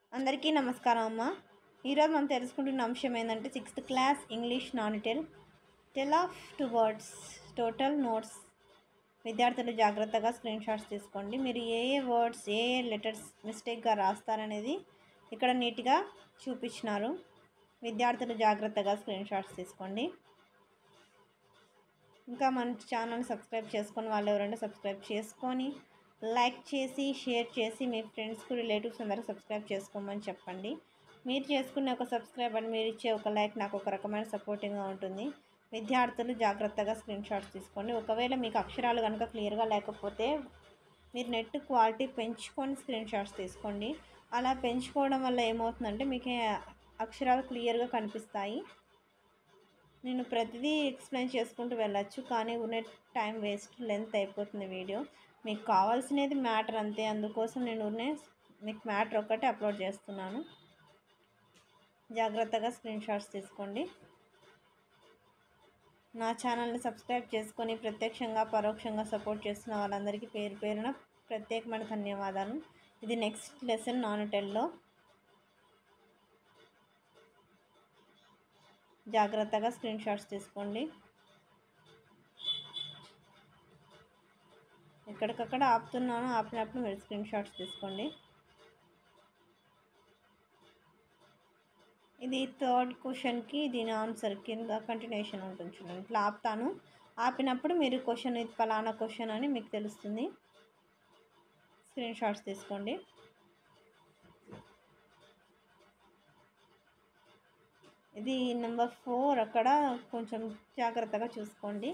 అందరికీ నమస్కారం అమ్మ ఈరోజు మనం తెలుసుకుంటున్న అంశం ఏంటంటే sixth class English non detail tell of two words total notes విద్యార్థులు జాగ్రత్తగా స్క్రీన్ షాట్స్ తీసుకోండి మీరు ఏ ఏ వర్డ్స్ ఏ ఏ లెటర్స్ మిస్టేక్గా రాస్తారనేది ఇక్కడ నీట్గా చూపించినారు విద్యార్థులు జాగ్రత్తగా స్క్రీన్ షాట్స్ తీసుకోండి ఇంకా మన ఛానల్ సబ్స్క్రైబ్ చేసుకొని వాళ్ళు ఎవరంటే సబ్స్క్రైబ్ చేసుకొని లైక్ చేసి షేర్ చేసి మీ ఫ్రెండ్స్కి రిలేటివ్స్ అందరూ సబ్స్క్రైబ్ చేసుకోమని చెప్పండి మీరు చేసుకునే ఒక సబ్స్క్రైబ్ అని మీరు ఇచ్చే ఒక లైక్ నాకు ఒక రకమైన సపోర్టింగ్గా ఉంటుంది విద్యార్థులు జాగ్రత్తగా స్క్రీన్ షాట్స్ తీసుకోండి ఒకవేళ మీకు అక్షరాలు కనుక క్లియర్గా లేకపోతే మీరు నెట్ క్వాలిటీ పెంచుకొని స్క్రీన్ షాట్స్ తీసుకోండి అలా పెంచుకోవడం వల్ల ఏమవుతుందంటే మీకు అక్షరాలు క్లియర్గా కనిపిస్తాయి నేను ప్రతిదీ ఎక్స్ప్లెయిన్ చేసుకుంటూ వెళ్ళొచ్చు కానీ ఉన్న టైం వేస్ట్ లెంత్ అయిపోతుంది వీడియో మీకు కావాల్సినది మ్యాటర్ అంతే అందుకోసం నేను ఉన్నే మీకు మ్యాటర్ ఒక్కటే అప్లోడ్ చేస్తున్నాను జాగ్రత్తగా స్క్రీన్ షాట్స్ తీసుకోండి నా ఛానల్ని సబ్స్క్రైబ్ చేసుకొని ప్రత్యక్షంగా పరోక్షంగా సపోర్ట్ చేస్తున్న వాళ్ళందరికీ పేరు పేరున ప్రత్యేకమైన ధన్యవాదాలు ఇది నెక్స్ట్ లెసన్ నాన్ టెల్లో జాగ్రత్తగా స్క్రీన్ షాట్స్ తీసుకోండి ఎక్కడికక్కడ ఆపుతున్నాను ఆపినప్పుడు మీరు స్క్రీన్ షాట్స్ తీసుకోండి ఇది థర్డ్ క్వశ్చన్కి దీని ఆన్సర్ కింద కంటిన్యూషన్ ఉంటుంది చూడండి ఇట్లా ఆపుతాను ఆపినప్పుడు మీరు క్వశ్చన్ ఇది ఫలానా క్వశ్చన్ అని మీకు తెలుస్తుంది స్క్రీన్ షాట్స్ తీసుకోండి ఇది నెంబర్ ఫోర్ అక్కడ కొంచెం జాగ్రత్తగా చూసుకోండి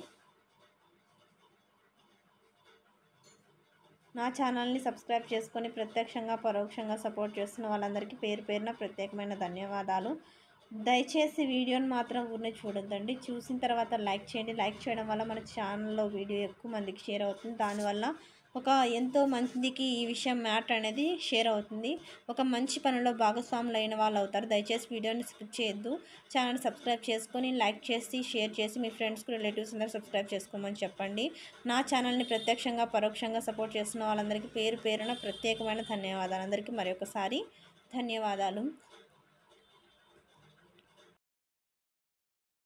నా ఛానల్ని సబ్స్క్రైబ్ చేసుకొని ప్రత్యక్షంగా పరోక్షంగా సపోర్ట్ చేస్తున్న వాళ్ళందరికీ పేరు పేరున ప్రత్యేకమైన ధన్యవాదాలు దయచేసి వీడియోని మాత్రం ఊరిని చూడొద్దండి చూసిన తర్వాత లైక్ చేయండి లైక్ చేయడం వల్ల మన ఛానల్లో వీడియో ఎక్కువ మందికి షేర్ అవుతుంది దానివల్ల ఒక ఎంతో మందికి ఈ విషయం మ్యాటర్ అనేది షేర్ అవుతుంది ఒక మంచి పనిలో భాగస్వాములు అయిన వాళ్ళు అవుతారు దయచేసి వీడియోని స్కిప్ చేయొద్దు ఛానల్ సబ్స్క్రైబ్ చేసుకొని లైక్ చేసి షేర్ చేసి మీ ఫ్రెండ్స్కి రిలేటివ్స్ అందరూ సబ్స్క్రైబ్ చేసుకోమని చెప్పండి నా ఛానల్ని ప్రత్యక్షంగా పరోక్షంగా సపోర్ట్ చేస్తున్న వాళ్ళందరికీ పేరు పేరున ప్రత్యేకమైన ధన్యవాదాలు అందరికీ మరొకసారి ధన్యవాదాలు